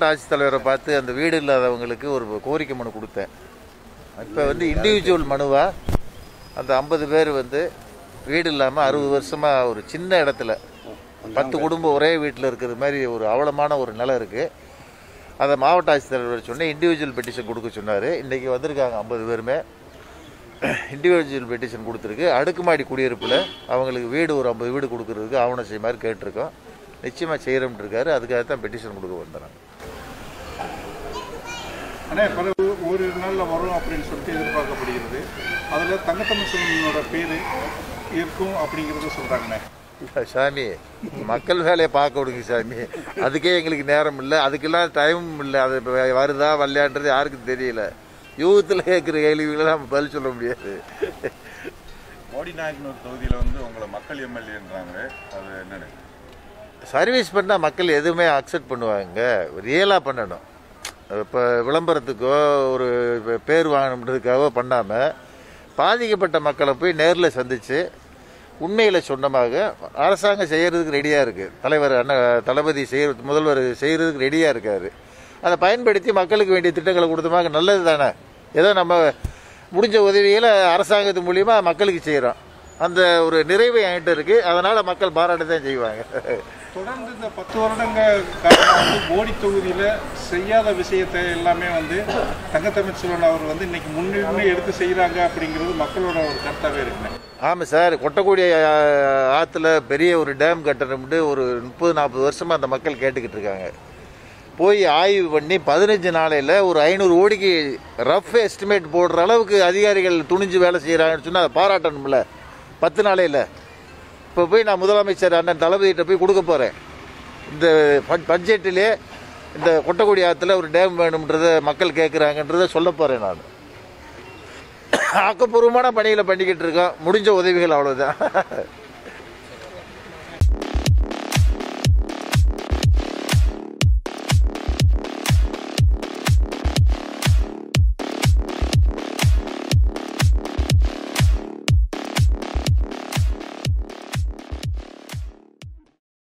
ஆட்சித்தலைவரை பார்த்து அந்த வீடு இல்லாதவங்களுக்கு ஒரு கோரிக்கை மனு கொடுத்தேன் இப்போ வந்து இண்டிவிஜுவல் மனுவா அந்த ஐம்பது பேர் வந்து வீடு இல்லாமல் அறுபது வருஷமாக ஒரு சின்ன இடத்துல பத்து குடும்பம் ஒரே வீட்டில் இருக்கிற மாதிரி ஒரு அவலமான ஒரு நிலம் இருக்குது அதை மாவட்ட ஆட்சித்தலைவர் சொன்னேன் இண்டிவிஜுவல் பெட்டிஷன் கொடுக்க சொன்னார் இன்றைக்கி வந்திருக்காங்க ஐம்பது பேருமே இண்டிவிஜுவல் பெட்டிஷன் கொடுத்துருக்கு அடுக்குமாடி குடியிருப்பில் அவங்களுக்கு வீடு ஒரு ஐம்பது வீடு கொடுக்கறதுக்கு ஆவணம் செய்ய மாதிரி கேட்டிருக்கோம் நிச்சயமாக செய்கிறோம்னு இருக்காரு அதுக்காக தான் பெட்டிஷன் கொடுக்க வந்தேன் அண்ணே பல ஊ- ஓரிரு நாளில் வரும் அப்படின்னு சொல்லிட்டு எதிர்பார்க்கப்படுகிறது அதில் தங்கத்தமிழ்சனோட பேர் இருக்கும் அப்படிங்கிறத சொல்கிறாங்கண்ணே இல்ல, சாமி மக்கள் வேலையை பார்க்க விடுங்க சாமி அதுக்கே எங்களுக்கு நேரம் இல்லை அதுக்கெல்லாம் டைமும் இல்லை அது இப்ப வருதா வரலையான்றது யாருக்கும் தெரியல யூத்தில் கேட்குற கேள்விகளை நம்ம பதில் சொல்ல முடியாது மோடி நாயக்கனூர் தொகுதியில் வந்து உங்களை மக்கள் எம்எல்ஏன்றாங்க அது என்னன்னு சர்வீஸ் பண்ணால் மக்கள் எதுவுமே அக்செப்ட் பண்ணுவாங்க ரியலாக பண்ணணும் இப்போ விளம்பரத்துக்கோ ஒரு இப்ப பேர் வாங்கணுன்றதுக்காகவோ பண்ணாமல் பாதிக்கப்பட்ட மக்களை போய் நேரில் சந்தித்து உண்மையில் சொன்னமாக அரசாங்கம் செய்கிறதுக்கு ரெடியாக இருக்குது தலைவர் அண்ணன் தளபதி செய்ய முதல்வர் செய்கிறதுக்கு ரெடியாக இருக்கார் அதை பயன்படுத்தி மக்களுக்கு வேண்டிய திட்டங்களை கொடுத்தமாக நல்லது தானே ஏதோ நம்ம முடிஞ்ச உதவிகளை அரசாங்கத்து மூலியமா மக்களுக்கு செய்கிறோம் அந்த ஒரு நிறைவு என்கிட்ட இருக்குது அதனால் மக்கள் பாராட்ட தான் செய்வாங்க தொடர்ந்து இந்த பத்து வருடங்க காலமா வந்து மோடி தொகுதியில் செய்யாத விஷயத்தை எல்லாமே வந்து தங்கத்தமிழ்ச்செல்வன் அவர் வந்து இன்னைக்கு முன்னுரிமை எடுத்து செய்கிறாங்க அப்படிங்கிறது மக்களோட ஒரு கருத்தாகவே இருக்குண்ணே ஆமாம் சார் கொட்டக்கூடிய ஆற்றுல பெரிய ஒரு டேம் கட்டணும்னு ஒரு முப்பது நாற்பது வருஷமாக அந்த மக்கள் கேட்டுக்கிட்டு இருக்காங்க போய் ஆய்வு பண்ணி பதினஞ்சு நாளையில் ஒரு ஐநூறு கோடிக்கு ரஃப் எஸ்டிமேட் போடுற அளவுக்கு அதிகாரிகள் துணிஞ்சு வேலை செய்கிறாங்கன்னு சொன்னால் அதை பாராட்டணும்ல பத்து நாளையில் இப்போ போய் நான் முதலமைச்சர் அண்ணன் தளபதிகிட்ட போய் கொடுக்க போகிறேன் இந்த பட்- பட்ஜெட்டிலே இந்த கொட்டக்குடி ஆற்றுல ஒரு டேம் வேணும்ன்றத மக்கள் கேட்குறாங்கன்றத சொல்ல போகிறேன் நான் ஆக்கப்பூர்வமான பணிகளை பண்ணிக்கிட்டு இருக்கோம் முடிஞ்ச உதவிகள் அவ்வளோதான்